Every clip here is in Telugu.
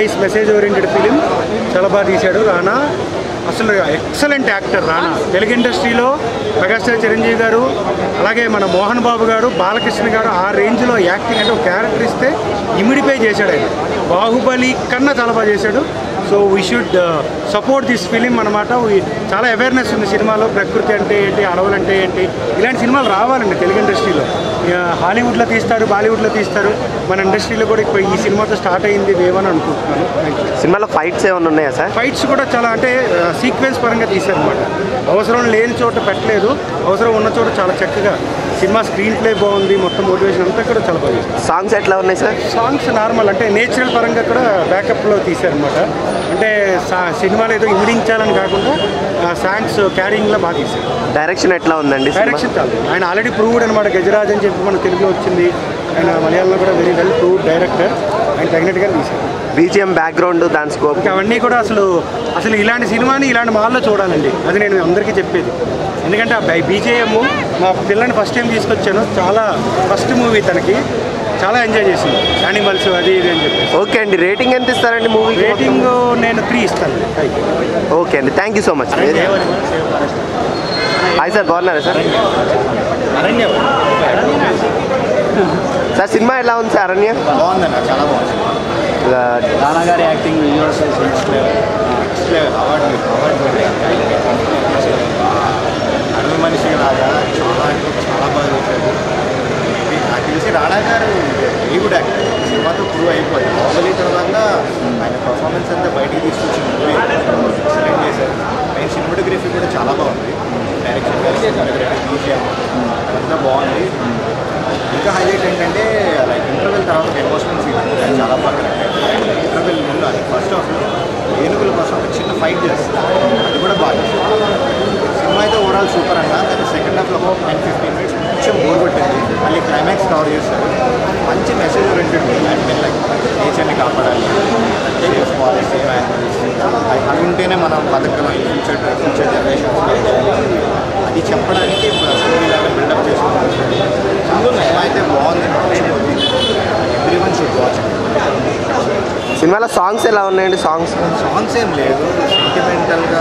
నైస్ మెసేజ్ ఓరియంటెడ్ ఫిలిం చాలా బాగా తీశాడు రానా అసలు ఎక్సలెంట్ యాక్టర్ రానా తెలుగు ఇండస్ట్రీలో మెగాస్టార్ చిరంజీవి గారు అలాగే మన మోహన్ బాబు గారు బాలకృష్ణ గారు ఆ రేంజ్లో యాక్టింగ్ అంటే ఒక క్యారెక్టర్ ఇస్తే ఇమిడిపై చేశాడు ఆయన బాహుబలి కన్నా చాలా బాగా చేశాడు so we should support this film అనమాట చాలా అవేర్నెస్ ఉంది సినిమాలో ప్రకృతి అంటే ఏంటి అడవులు అంటే ఏంటి ఇలాంటి సినిమాలు రావాలండి తెలుగు ఇండస్ట్రీలో ఇక హాలీవుడ్లో తీస్తారు బాలీవుడ్లో తీస్తారు మన ఇండస్ట్రీలో కూడా ఇప్పుడు ఈ సినిమాతో స్టార్ట్ అయింది వేవని అనుకుంటున్నాను థ్యాంక్ యూ సినిమాలో ఫైట్స్ ఏమైనా ఉన్నాయా సార్ ఫైట్స్ కూడా చాలా అంటే సీక్వెన్స్ పరంగా తీశారనమాట అవసరం లేని చోట పెట్టలేదు అవసరం ఉన్న చోట చాలా చక్కగా సినిమా స్క్రీన్ ప్లే బాగుంది మొత్తం మోటివేషన్ అంతా కూడా చాలా బాగుంది సాంగ్స్ ఎట్లా ఉన్నాయి సార్ సాంగ్స్ నార్మల్ అంటే నేచురల్ పరంగా కూడా బ్యాకప్లో తీశారనమాట అంటే సా- సినిమాలో ఏదో ఇమిడించాలని కాకుండా సాంగ్స్ క్యారింగ్లో బాగా తీశారు డైరెక్షన్ ఎట్లా ఉందండి సినిమా డైరెక్షన్ చాలు ఆయన ఆల్రెడీ ప్రూవ్డ్ అనమాట గజరాజ్ అని చెప్పి మన తెలుగులో వచ్చింది ఆయన మలయాళంలో కూడా వెరీ వెల్ ప్రూవ్డ్ డైరెక్టర్ ఆయన తగినట్టుగా తీశారు బీజిఎం బ్యాక్గ్రౌండ్ దాని స్కోప్ ఇంకా అవన్నీ కూడా అసలు అసలు ఇలాంటి సినిమాని ఇలాంటి మాల్లో చూడాలండి అది నేను అందరికీ చెప్పేది ఎందుకంటే ఆ బీజేఎం మా పిల్లని ఫస్ట్ టైం తీసుకొచ్చాను చాలా ఫస్ట్ మూవీ తనకి చాలా ఎంజాయ్ చేసింది యానిమల్స్ అది ఇది అని చెప్పేసి ఓకే అండి రేటింగ్ ఎంత ఇస్తారండి మూవీ రేటింగ్ నేను త్రీ ఇస్తాను ఓకే అండి thank you so much hi sir బాగున్నారా సార్ సార్ సినిమా ఎలా ఉంది సార్ అరణ్య బాగుందన్న చాలా బాగుంది రానా గారి యాక్టింగ్ యూనివర్సల్ అవార్డు అవార్డు అడవి మనిషి లాగా చాలా అంటే చాలా బాగా చేశాడు ఇది నాకు తెలిసి Rana garu very good actor సినిమాతో ప్రూవ్ అయిపోయింది బాహుబలి తర్వాత ఆయన పర్ఫార్మెన్స్ అంతా బయటికి తీసుకొచ్చి మూవీ సెలెక్ట్ చేశారు మెయిన్ సినిమాటోగ్రఫీ కూడా చాలా బాగుంది డైరెక్షన్ కానీ సినిమాటోగ్రఫీ బీజిఎం అంతా బాగుంది ఇంకా హైలైట్ ఏంటంటే లైక్ ఇంటర్వెల్ తర్వాత ఎమోషనల్ సీన్ చాలా బాగా ఇంటర్వెల్ ముందు అది ఫస్ట్ హాఫ్లో ఏనుగుల కోసం ఒక చిన్న ఫైట్ చేస్తారు అది కూడా బాగా చేస్తారు. సినిమా అయితే ఓవరాల్ సూపర్ అన్న కానీ సెకండ్ హాఫ్లో ఒక టెన్ ఫిఫ్టీన్ మినిట్స్ కొంచెం బోర్ కొట్టింది మళ్ళీ క్లైమాక్స్ కవర్ చేస్తారు మంచి message oriented and mean like నేచర్ని కాపాడాలి సేఫ్ పాలసీ అవి ఉంటేనే మనం బతకగలం ఈ ఫ్యూచర్ ఫ్యూచర్ జనరేషన్స్ అది చెప్పడానికి స్టోరీ లాగా బిల్డప్ చేసుకుంటాం సినిమా అయితే బాగుంది ఎవ్రీ వన్ షుడ్ వాచ్ సినిమాలో సాంగ్స్ ఎలా ఉన్నాయండి సాంగ్స్ సాంగ్స్ ఏం లేదు సెంటిమెంటల్గా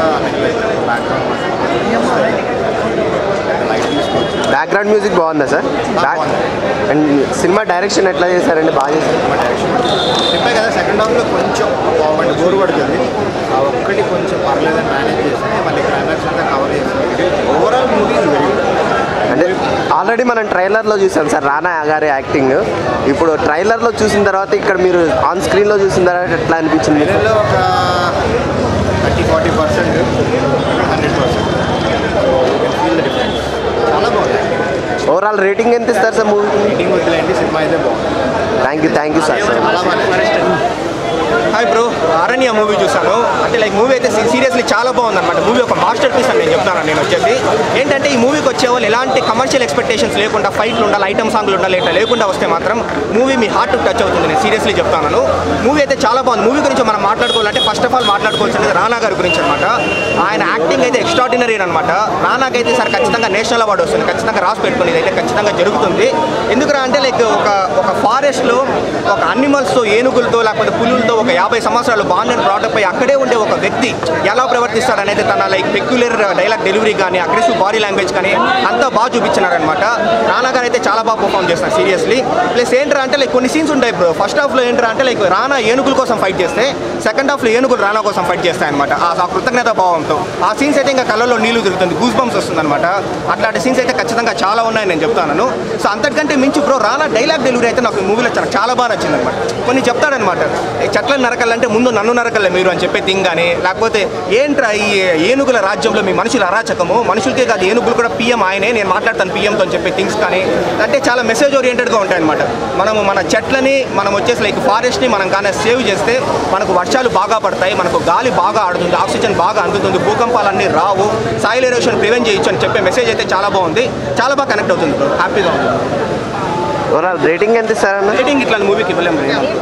బ్యాక్గ్రౌండ్ లైట్ తీసుకోవచ్చు బ్యాక్గ్రౌండ్ మ్యూజిక్ బాగుందా sir back and cinema direction ఎట్లా చేశారండి బాగా చేశారు సినిమా డైరెక్షన్ చెప్పే కదా సెకండ్ హాఫ్లో కొంచెం బాగుంది బోర్ పడుతుంది ఆ ఒక్కటి కొంచెం పర్లేదని మేనేజ్ చేస్తే మళ్ళీ క్లైమాక్స్ అంతా కవర్ చేస్తుంది overall movie is very good అంటే ఆల్రెడీ మనం ట్రైలర్లో చూసాం సార్ రానా గారి యాక్టింగ్ ఇప్పుడు ట్రైలర్లో చూసిన తర్వాత ఇక్కడ మీరు ఆన్ స్క్రీన్లో చూసిన తర్వాత ఎట్లా అనిపించింది మిడిల్లో ఒక thirty forty percent hundred percent feel the difference చాలా బాగుంది ఓవరాల్ రేటింగ్ ఎంత ఇస్తారు సార్ మూవీ రేటింగ్ వద్దులేండి సినిమా అయితే బాగుంది thank you thank you sir చాలా బాగా హాయ్ బ్రో అరణ్య మూవీ చూసాను అంటే లైక్ మూవీ అయితే సీరియస్లీ చాలా బాగుంది అనమాట మూవీ ఒక మాస్టర్ పీస్ అని నేను చెప్తాను నేను వచ్చేసి ఏంటంటే ఈ మూవీకి వచ్చే వాళ్ళు ఎలాంటి కమర్షియల్ ఎక్స్పెక్టేషన్స్ లేకుండా ఫైట్లు ఉండాలి ఐటమ్ సాంగ్లు ఉండాలి ఇట్లా లేకుండా వస్తే మాత్రం మూవీ మీ హార్ట్ టచ్ అవుతుంది నేను సీరియస్లీ చెప్తాను మూవీ అయితే చాలా బాగుంది మూవీ గురించి మనం మాట్లాడుకోవాలంటే ఫస్ట్ ఆఫ్ ఆల్ మాట్లాడుకోవాల్సింది రానా గారి గురించి అనమాట ఆయన యాక్టింగ్ అయితే ఎక్స్ట్రాడినరీ అనమాట రానాకైతే సార్ ఖచ్చితంగా నేషనల్ అవార్డు వస్తుంది ఖచ్చితంగా రాసి పెట్టుకుని ఇదైతే ఖచ్చితంగా జరుగుతుంది ఎందుకురా అంటే లైక్ ఒక ఒక ఫారెస్ట్లో ఒక అనిమల్స్తో ఏనుగులతో లేకపోతే పులులతో ఒక యాభై సంవత్సరాలు బాండ్ అండ్ బ్రాటప్ అయ్యి అక్కడే ఉండే ఒక వ్యక్తి ఎలా ప్రవర్తిస్తాడు అనేది తన లైక్ పెక్యులర్ డైలాగ్ డెలివరీ కానీ అగ్రెసివ్ బాడీ లాంగ్వేజ్ కానీ అంతా బాగా చూపించినారనమాట రానా గారు అయితే చాలా బాగా పర్ఫామ్ చేస్తారు సీరియస్లీ ప్లస్ ఏంట్రా అంటే లైక్ కొన్ని సీన్స్ ఉంటాయి బ్రో ఫస్ట్ హాఫ్లో ఏంట్రా అంటే లైక్ రానా ఏనుగుల కోసం ఫైట్ చేస్తే సెకండ్ హాఫ్లో ఏనుగులు రానా కోసం ఫైట్ చేస్తాయి అనమాట ఆ కృతజ్ఞత భావంతో ఆ సీన్స్ అయితే ఇంకా కళ్ళలో నీళ్లు తిరుగుతుంది గూస్ బంప్స్ వస్తుంది అనమాట అట్లాంటి సీన్స్ అయితే ఖచ్చితంగా చాలా ఉన్నాయి నేను చెప్తాను సో అంతకంటే మించి బ్రో రానా డైలాగ్ డెలివరీ అయితే నాకు మూవీలో చాలా చాలా బాగా నచ్చింది అనమాట కొన్ని చెప్తాడనమాట "ఏ చెట్లను నరకాలంటే ముందు నన్ను నరకలే మీరు అని చెప్పే థింగ్ కానీ లేకపోతే ఏంట్రా ఈ ఏనుగుల రాజ్యంలో మీ మనుషుల అరాచకము మనుషులకే కాదు ఏనుగులు కూడా పిఎం ఆయనే నేను మాట్లాడతాను పిఎంతో అని చెప్పే థింగ్స్ కానీ అంటే చాలా మెసేజ్ ఓరియంటెడ్గా ఉంటాయి అనమాట మనము మన చెట్లని మనం వచ్చేసి లైక్ ఫారెస్ట్ని మనం కానీ సేవ్ చేస్తే మనకు వర్షాలు బాగా పడతాయి మనకు గాలి బాగా ఆడుతుంది ఆక్సిజన్ బాగా అందుతుంది భూకంపాలన్నీ రావు సాయిల్ ఎరోషన్ ప్రివెంట్ చేయొచ్చు అని చెప్పే మెసేజ్ అయితే చాలా బాగుంది చాలా బాగా కనెక్ట్ అవుతుంది బ్రో హ్యాపీగా ఉంది ఓవరాల్ రేటింగ్ ఎంత ఇస్తారన్న రేటింగ్ ఇట్లా మూవీకి ఇవ్వలేము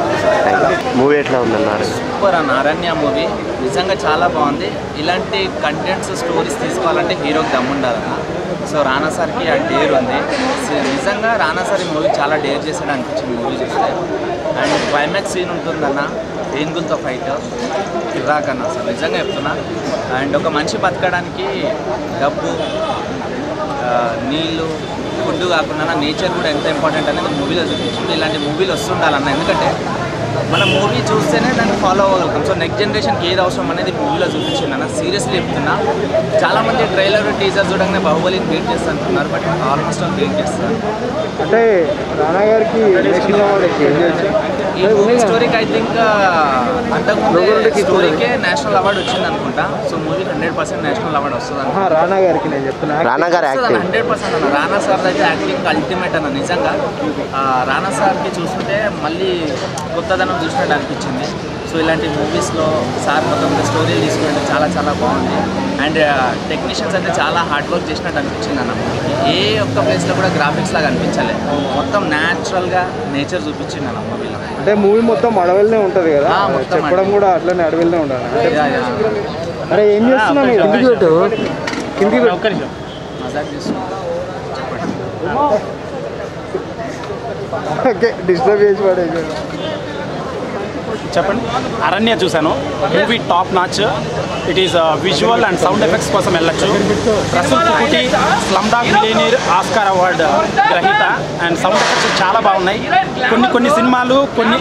మూవీ ఎట్లా ఉందన్నారు సూపర్ అన్న అరణ్య మూవీ నిజంగా చాలా బాగుంది ఇలాంటి కంటెంట్స్ స్టోరీస్ తీసుకోవాలంటే హీరోకి దమ్ముండాలన్న సో రానా సార్కి ఆ డేర్ ఉంది సి- నిజంగా రానా సార్ ఈ మూవీ చాలా డేర్ చేశాడు అనిపించింది మూవీ చూస్తే అండ్ క్లైమాక్స్ సీన్ ఉంటుందన్న ఏనుగులతో ఫైట్ ఇరాక్ అన్న అసలు నిజంగా చెప్తున్నా అండ్ ఒక మనిషి బతకడానికి డబ్బు ఆ, నీళ్ళు ఫుడ్ కాకుండా నేచర్ కూడా ఎంత ఇంపార్టెంట్ అనేది మూవీలో చూపించింది ఇలాంటి మూవీలు వస్తుండాలన్న ఎందుకంటే మన మూవీ చూస్తేనే దాన్ని ఫాలో అవ్వగలుగుతాం సో నెక్స్ట్ జనరేషన్కి ఏది అవసరం అనేది మూవీలో చూపించింది అన్న సీరియస్లీ చెప్తున్నా చాలామంది ట్రైలర్ టీజర్ చూడగానే బాహుబలిని వెయిట్ చేస్తా అంటున్నారు బట్ ఆల్మోస్ట్ ఆల్ వెయిట్ చేస్తారు అంటే రానా గారికి నేషనల్ అవార్డు ఈ మూవీ స్టోరీకి ఐ థింక్ అంతకుముందు స్టోరీకే నేషనల్ అవార్డు వచ్చింది అనుకుంటా సో మూవీకి హండ్రెడ్ పర్సెంట్ నేషనల్ అవార్డు వస్తుంది అనుకుంటా. రానా గారికి నేను చెప్తున్నా రానా గారి యాక్టింగ్ హండ్రెడ్ పర్సెంట్ అన్న రానా సార్ అయితే యాక్టింగ్ అల్టిమేట్ అన్న నిజంగా ఆ, రానా సార్కి చూస్తుంటే మళ్ళీ కొత్తదనం చూసినట్టు అనిపించింది సో ఇలాంటి మూవీస్లో సార్ మొత్తం స్టోరీ తీసుకుంటే చాలా చాలా బాగుంది అండ్ టెక్నీషియన్స్ అయితే చాలా హార్డ్ వర్క్ చేసినట్టు అనిపించింది అన్న మూవీకి ఏ ఒక్క ప్లేస్లో కూడా గ్రాఫిక్స్ లాగా అనిపించలే మొత్తం న్యాచురల్గా నేచర్ చూపించింది అన్న మూవీలో అంటే మూవీ మొత్తం అడవిలోనే ఉంటది కదా ఆ, మొత్తం చెప్పడం అడవి. కూడా అట్లనే అడవిలోనే ఉండాలి అంటే యా, యా. అరే ఏం చేస్తున్నావు నువ్వు? కిందికి పెట్టు కిందికి పెట్టు మజాక్ చేస్తున్నా ఓకే డిస్టర్బ్ చేసి పడేసాడు చెప్పండి అరణ్య చూశాను movie top notch it is visual and sound effects కోసం వెళ్ళొచ్చు Resul Pookutty Slumdog Millionaire Oscar award గ్రహీత అండ్ సౌండ్ ఎఫెక్ట్స్ చాలా బాగున్నాయి కొన్ని కొన్ని సినిమాలు కొన్ని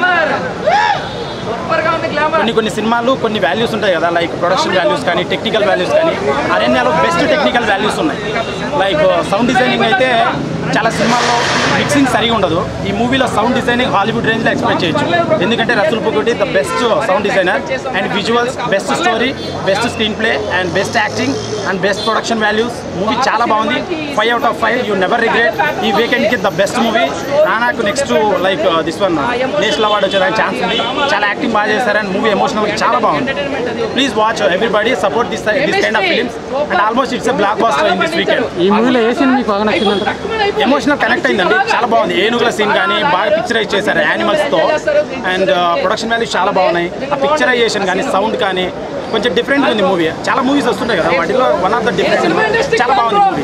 కొన్ని కొన్ని సినిమాలు కొన్ని వాల్యూస్ ఉంటాయి కదా లైక్ ప్రొడక్షన్ వాల్యూస్ కానీ టెక్నికల్ వాల్యూస్ కానీ అరణ్యాలో బెస్ట్ టెక్నికల్ వాల్యూస్ ఉన్నాయి లైక్ సౌండ్ డిజైనింగ్ అయితే చాలా సినిమాల్లో మిక్సింగ్ సరిగా ఉండదు ఈ మూవీలో సౌండ్ డిజైనింగ్ హాలీవుడ్ రేంజ్లో ఎక్స్పెక్ట్ చేయొచ్చు ఎందుకంటే Resul Pookutty the best sound designer and visuals best story best screenplay and best acting and best production values movie చాలా బాగుంది five out of five you never regret ఈ వీకెండ్కి the best movie నానాకు next like this one national award వచ్చేదానికి ఛాన్స్ ఉంది చాలా యాక్టింగ్ బాగా చేశారు అండ్ మూవీ ఎమోషనల్ చాలా బాగుంది please watch everybody support this this kind of films and almost it's blockbuster in this weekend ఈ మూవీలో ఏ సీన్ మీకు బాగా నచ్చిందంట ఎమోషనల్ కనెక్ట్ అయిందండి చాలా బాగుంది ఏనుగుల సీన్ కానీ బాగా పిక్చరైజ్ చేశారు యానిమల్స్ తో అండ్ ప్రొడక్షన్ వాల్యూస్ చాలా బాగున్నాయి ఆ పిక్చరైజేషన్ కానీ సౌండ్ కానీ కొంచెం డిఫరెంట్ ఉంది మూవీ చాలా మూవీస్ వస్తుంటాయి కదా వాటిలో వన్ ఆఫ్ ద డిఫరెంట్ చాలా బాగుంది మూవీ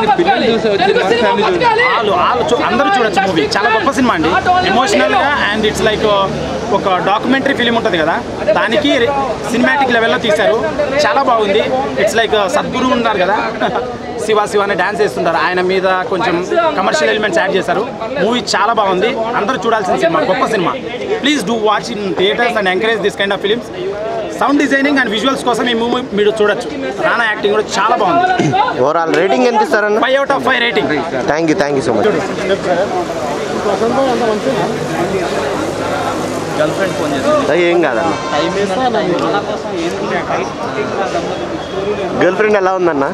వాళ్ళు వాళ్ళు చూ- అందరూ చూడొచ్చు మూవీ చాలా గొప్ప సినిమా అండి ఎమోషనల్ గా అండ్ ఇట్స్ లైక్ ఒక డాక్యుమెంటరీ ఫిలిం ఉంటుంది కదా దానికి సినిమాటిక్ లెవెల్లో తీశారు చాలా బాగుంది ఇట్స్ లైక్ సద్గురు ఉన్నారు కదా శివ శివ అనే డాన్స్ చేస్తుంటారు ఆయన మీద కొంచెం కమర్షియల్ ఎలిమెంట్స్ యాడ్ చేశారు మూవీ చాలా బాగుంది అందరూ చూడాల్సిన సినిమా గొప్ప cinema please do watch in theatres and encourage this kind of films sound designing and visuals కోసం ఈ మూవీ మీరు చూడొచ్చు రానా యాక్టింగ్ కూడా చాలా బాగుంది ఓవరాల్ రేటింగ్ ఎంత ఇస్తారన్న five out of five rating thank you thank you so much girlfriend phone చేస్తుంది ఏం కాదన్న గర్ల్ ఫ్రెండ్ ఎలా ఉందన్న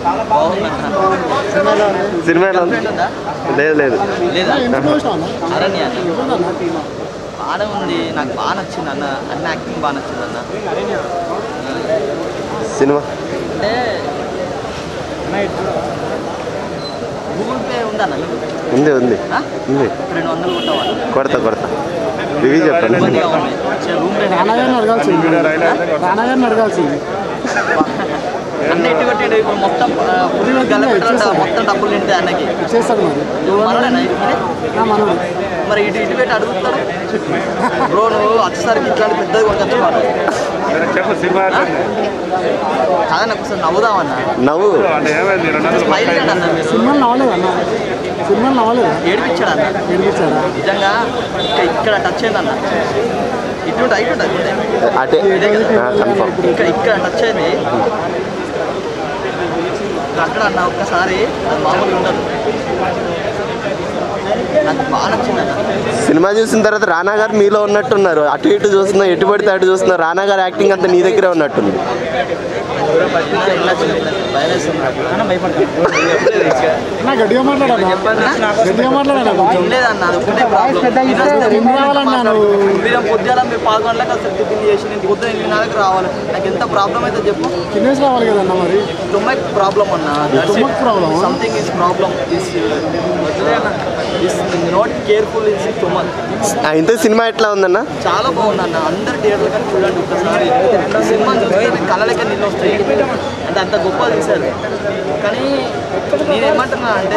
సినిమా ఎలా ఉంది లేదు లేదు లేదా అరణ్య బాగా ఉంది నాకు బాగా నచ్చింది అన్న అన్న యాక్టింగ్ బాగా నచ్చింది అన్న సినిమా అంటే గూగుల్ పే ఉందా అన్న మీకు? ఉంది ఉంది ఆ? ఉంది రెండు వందలు కొట్టవాలి కొడతా కొడతా రివ్యూ చెప్పండి ఇబ్బందిగా ఉంది చే- రూమ్ రెంట్ రానాగారిని అడగాల్సింది రానాగారిని అడగాల్సింది అన్న ఎట్టు కొట్టాడు ఇప్పుడు మొత్తం ఆ, ఫుల్ గలపెట్టాలంట మొత్తం డబ్బులు నింటే అన్నకి చేస్తాడు మరి నువ్వు మనోడేనా ఇది మరి? నా మనోడు మరి ఇటు ఇటు పెట్టి అడుగుతాడు బ్రో నువ్వు వచ్చేసరికి ఇట్లాంటి పెద్దది కొనుకొచ్చు మాట కాదన్న ఒకసారి నవ్వుదామన్నా నవ్వు స్మైల్ చేయండి అన్న మీరు సినిమాలు నవ్వలేదు అన్న సినిమాలు నవ్వలేదు ఏడిపించాడు అన్న ఏడిపించాడా నిజంగా ఇక్కడ ఇక్కడ టచ్ అయింది అన్న ఇటు ఇటు ఉంటుంది అటే కన్ఫర్మ్ ఇక్కడ ఇక్కడ టచ్ అయింది అక్కడ అన్న ఒక్కసారి అది మామూలుగా ఉండదు నాకు బాగా నచ్చింది అన్న సినిమా చూసిన తర్వాత రానా గారు మీలో ఉన్నట్టున్నారు అటు ఇటు చూస్తున్నా ఎటు పడితే అటు చూస్తున్నా రానా గారు యాక్టింగ్ అంతా నీ దగ్గరే ఉన్నట్టుంది నా గట్టిగా మాట్లాడాను గట్టిగా మాట్లాడాను కొంచెం లేదన్న అది ఒకటే ప్రాబ్లం ఏం రావాలన్నా నువ్వు ఉదయం పొద్దున మీరు పదకొండు గంటలకు అసలు టిఫిన్ చేసి నేను పొద్దున ఎనిమిది నాలుగు రావాలి నాకు ఎంత ప్రాబ్లం అయితే చెప్పు తినేసి రావాలి కదన్నా మరి స్టొమక్ ప్రాబ్లం అన్న Stomach problem ఆ? Something is problem is is not careful is stomach ఇంత సినిమా ఎట్లా ఉందన్న చాలా బాగుంది అన్న అందరు థియేటర్లు కానీ చూడండి ఒక్కసారి సినిమా చూస్తే కళ్ళలకే నీళ్ళు వస్తాయి అంటే అంత గొప్ప తీశారు కానీ నేనేమంటున్నా అంటే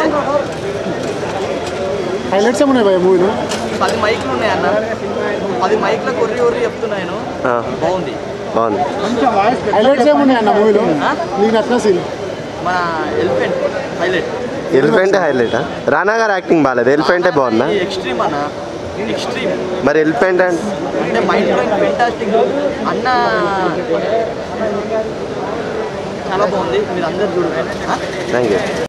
హైలైట్స్ ఏమున్నాయి భయ మూవీలో పది మైకులు ఉన్నాయి అన్న పది మైకుల కొర్రి కొర్రి చెప్తున్నాను ఆ. బాగుంది బాగుంది హైలైట్స్ ఏమున్నాయి అన్న మూవీలో ఆ? నీకు నచ్చిన సీన్ మన ఎలిఫెంట్ హైలైట్ ఎలిఫెంట్ హైలైటా రానా గారు యాక్టింగ్ బాగాలేదు ఎలిఫెంటే బాగుందా ఎక్స్ట్రీమ్ అన్న ఎక్స్ట్రీమ్ మరి ఎలిఫెంట్ అంటే అంటే మైండ్ బ్లోయింగ్ ఫెంటాస్టిక్ అన్న చాలా బాగుంది మీరు అందరు చూడండి థ్యాంక్ యూ